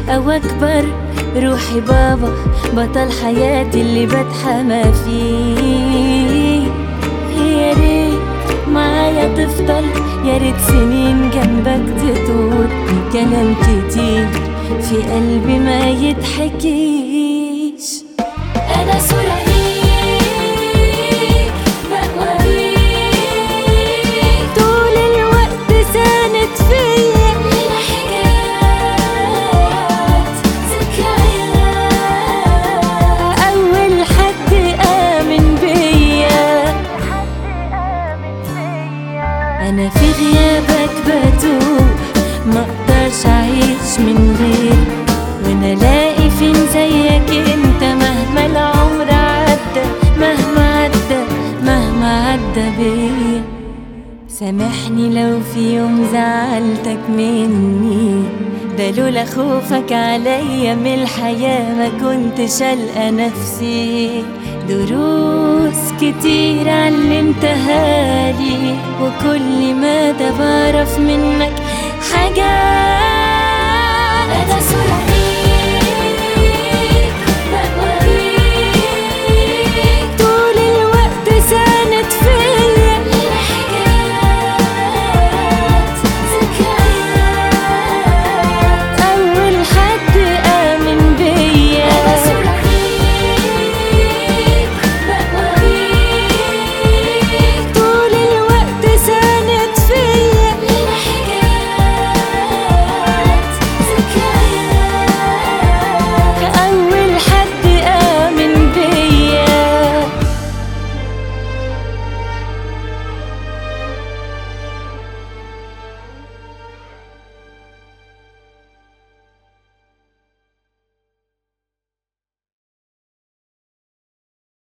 أو أكبر روحي بابا بطل حياتي اللي بتحمى فيه يا ريت معايا تفضل يا ريت سنين جنبك تطول كلام كتير في قلبي ما يتحكيش أنا صورة ليك بقويك طول الوقت ساند فيا حكايات ذكريات أول حد آمن بيا أنا في غيابك بتوه ما اقدرش أعيش من غيرك وأنا لاقي فين زيك أنت مهما العمر عدى مهما عدى مهما عدى بيا سامحني لو في يوم زعلتك مني ده لولا خوفك عليا من الحياة ما كنت شالقة نفسي دروس كتير علمتها لي وكل مدى بعرف منك حاجات أنا صورة